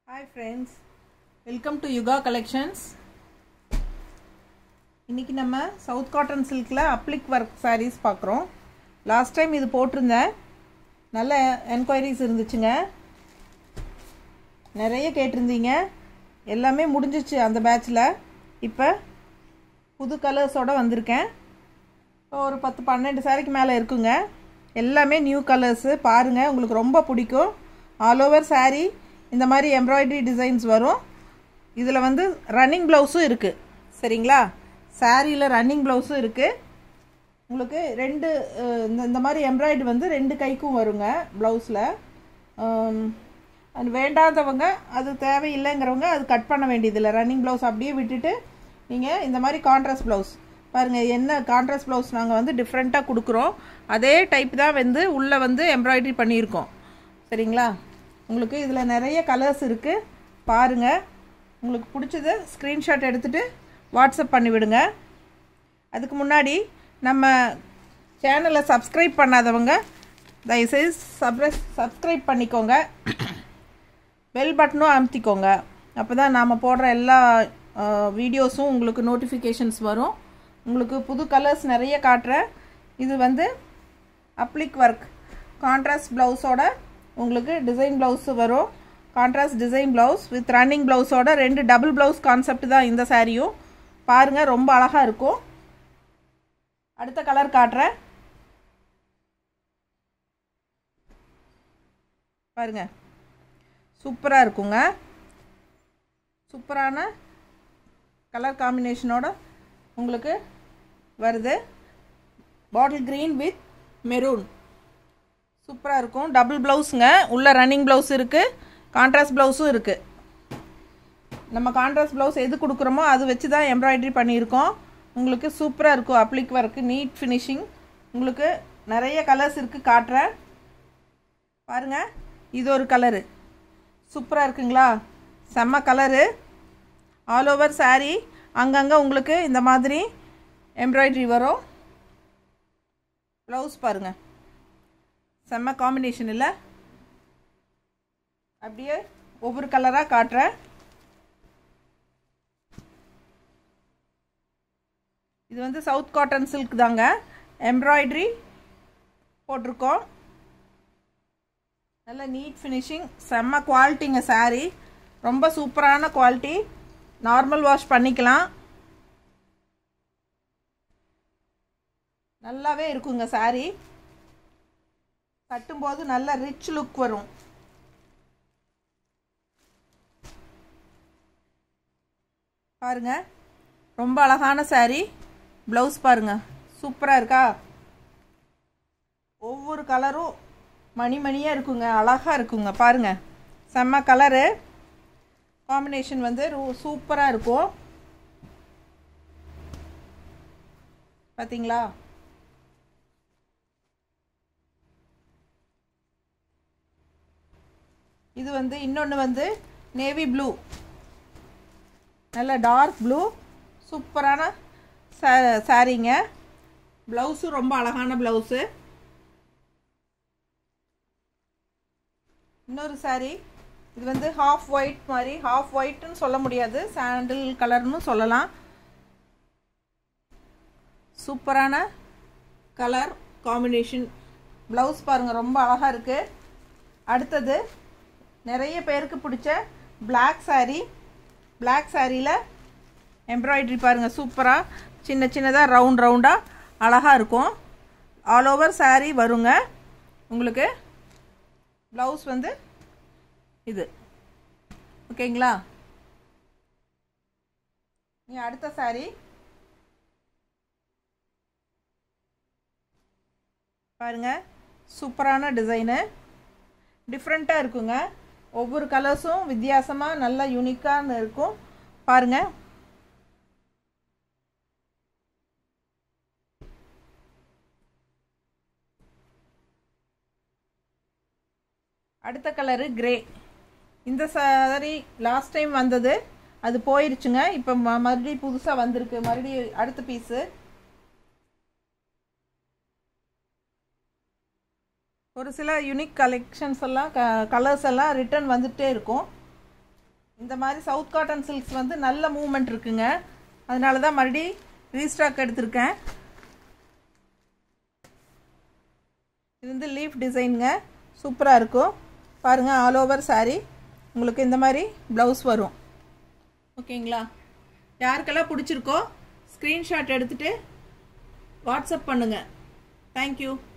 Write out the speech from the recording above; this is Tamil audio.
hi friends welcome to Yuga collections இன்றைக்கி நம்ம சவுத் காட்டன் சில்கில் அப்ளிக் ஒர்க் சாரீஸ் பார்க்குறோம் லாஸ்ட் டைம் இது போட்டிருந்தேன் நல்ல என்கொயரிஸ் இருந்துச்சுங்க நிறைய கேட்டிருந்தீங்க எல்லாமே முடிஞ்சிச்சு அந்த பேட்சில் இப்போ புது கலர்ஸோடு வந்திருக்கேன் இப்போ ஒரு பத்து பன்னெண்டு சாரிக்கு மேலே இருக்குங்க எல்லாமே நியூ கலர்ஸு பாருங்கள் உங்களுக்கு ரொம்ப பிடிக்கும் ஆல் ஓவர் சாரீ இந்த மாதிரி எம்ப்ராய்டரி டிசைன்ஸ் வரும் இதில் வந்து ரன்னிங் ப்ளவுஸும் இருக்குது சரிங்களா சாரியில் ரன்னிங் ப்ளவுஸும் இருக்குது உங்களுக்கு ரெண்டு அஹ், இந்த இந்த மாதிரி எம்ப்ராய்டரி வந்து ரெண்டு கைக்கும் வருங்க ப்ளவுஸில் அது வேண்டாதவங்க அது தேவையில்லைங்கிறவங்க அது கட் பண்ண வேண்டியதில்லை ரன்னிங் ப்ளவுஸ் அப்படியே விட்டுட்டு நீங்கள் இந்த மாதிரி கான்ட்ராஸ்ட் ப்ளவுஸ் பாருங்கள் என்ன கான்ட்ராஸ்ட் ப்ளவுஸ் நாங்கள் வந்து டிஃப்ரெண்ட்டாக கொடுக்குறோம் அதே டைப் தான் வந்து உள்ளே வந்து எம்ப்ராய்டரி பண்ணியிருக்கோம் சரிங்களா உங்களுக்கு இதில் நிறைய கலர்ஸ் இருக்குது பாருங்கள் உங்களுக்கு பிடிச்சத ஸ்க்ரீன்ஷாட் எடுத்துகிட்டு வாட்ஸ்அப் பண்ணிவிடுங்க அதுக்கு முன்னாடி நம்ம சேனலை சப்ஸ்கிரைப் பண்ணாதவங்க தயவுசெய்து சப்ரை சப்ஸ்கிரைப் பண்ணிக்கோங்க பெல் பட்டனும் அமுத்திக்கோங்க அப்போ தான் நாம் போடுற எல்லா வீடியோஸும் உங்களுக்கு நோட்டிஃபிகேஷன்ஸ் வரும் உங்களுக்கு புது கலர்ஸ் நிறைய காட்டுறேன் இது வந்து அப்ளிக் ஒர்க் கான்ட்ராஸ்ட் ப்ளவுஸோட உங்களுக்கு டிசைன் ப்ளவுஸு வரும் contrast design blouse with running ப்ளவுஸோட ரெண்டு டபுள் ப்ளவுஸ் கான்செப்ட் தான் இந்த சாரியும் பாருங்கள் ரொம்ப அழகாக இருக்கும் அடுத்த கலர் காட்டுறேன் பாருங்க சூப்பராக இருக்குங்க சூப்பரான கலர் காம்பினேஷனோட உங்களுக்கு வருது பாட்டில் க்ரீன் வித் மெரூன் சூப்பராக இருக்கும் டபுள் ப்ளவுஸுங்க உள்ள ரன்னிங் ப்ளவுஸ் இருக்குது கான்ட்ராஸ்ட் ப்ளவுஸும் இருக்குது நம்ம கான்ட்ராஸ்ட் ப்ளவுஸ் எது கொடுக்குறோமோ அது வச்சு தான் எம்ப்ராய்டரி பண்ணியிருக்கோம் உங்களுக்கு சூப்பராக இருக்கும் அப்ளிக் ஒர்க்கு நீட் ஃபினிஷிங் உங்களுக்கு நிறைய கலர்ஸ் இருக்குது காட்டுறேன் பாருங்கள் இது ஒரு கலரு சூப்பராக இருக்குங்களா செம்ம கலரு ஆல் ஓவர் saree அங்கங்கே உங்களுக்கு இந்த மாதிரி எம்ப்ராய்டரி வரும் ப்ளவுஸ் பாருங்கள் செம்ம காம்பினேஷன் இல்லை அப்படியே ஒவ்வொரு கலராக காட்டுறேன் இது வந்து சவுத் காட்டன் சில்க் தாங்க எம்ப்ராய்டரி போட்டிருக்கோம் நல்ல நீட் ஃபினிஷிங் செம்ம குவாலிட்டிங்க saree ரொம்ப சூப்பரான குவாலிட்டி நார்மல் வாஷ் பண்ணிக்கலாம் நல்லாவே இருக்குங்க saree கட்டும்போது நல்ல ரிச் லுக் வரும் பாருங்க ரொம்ப அழகான saree ப்ளவுஸ் பாருங்க சூப்பராக இருக்கா ஒவ்வொரு கலரும் மணி மணியாக இருக்குங்க அழகாக இருக்குங்க பாருங்க செம்ம கலரு காம்பினேஷன் வந்து சூப்பராக இருக்கும் பார்த்தீங்களா இது வந்து இன்னொன்று வந்து நேவி ப்ளூ நல்ல டார்க் ப்ளூ சூப்பரான சா சாரீங்க ப்ளவுஸும் ரொம்ப அழகான ப்ளவுஸு இன்னொரு saree இது வந்து ஹாஃப் ஒயிட் மாதிரி ஹாஃப் ஒயிட்னு சொல்ல முடியாது சாண்டில் கலர்னு சொல்லலாம் சூப்பரான கலர் காம்பினேஷன் ப்ளவுஸ் பாருங்கள் ரொம்ப அழகாக இருக்குது அடுத்தது நிறைய பேருக்கு பிடிச்ச Black saree Black சாரியில் எம்ப்ராய்டரி பாருங்கள் சூப்பராக சின்ன சின்னதாக ரவுண்ட் ரவுண்டாக அழகாக இருக்கும் ஆல் ஓவர் saree வருங்க உங்களுக்கு ப்ளவுஸ் வந்து இது ஓகேங்களா நீ அடுத்த saree பாருங்க சூப்பரான டிசைனு டிஃப்ரெண்ட்டாக இருக்குங்க ஒவ்வொரு கலர்ஸும் வித்தியாசமாக நல்லா யூனிக்காக இருக்கும் பாருங்க அடுத்த கலரு கிரே இந்த சாரி லாஸ்ட் டைம் வந்தது அது போயிருச்சுங்க இப்போ ம மறுபடியும் புதுசாக வந்திருக்கு மறுபடியும் அடுத்த பீஸு ஒரு சில யூனிக் கலெக்ஷன்ஸ் எல்லாம் க கலர்ஸ் எல்லாம் ரிட்டர்ன் வந்துகிட்டே இருக்கும் இந்த மாதிரி சவுத் காட்டன் சில்க்ஸ் வந்து நல்ல மூவ்மெண்ட் இருக்குங்க அதனால தான் மறுபடி ரீஸ்டாக் எடுத்திருக்கேன் இது வந்து லீஃப் டிசைனுங்க சூப்பராக இருக்கும் பாருங்கள் ஆல் ஓவர் saree உங்களுக்கு இந்த மாதிரி ப்ளவுஸ் வரும் ஓகேங்களா யாருக்கெல்லாம் பிடிச்சிருக்கோ ஸ்க்ரீன்ஷாட் எடுத்துகிட்டு வாட்ஸ்அப் பண்ணுங்கள் தேங்க்யூ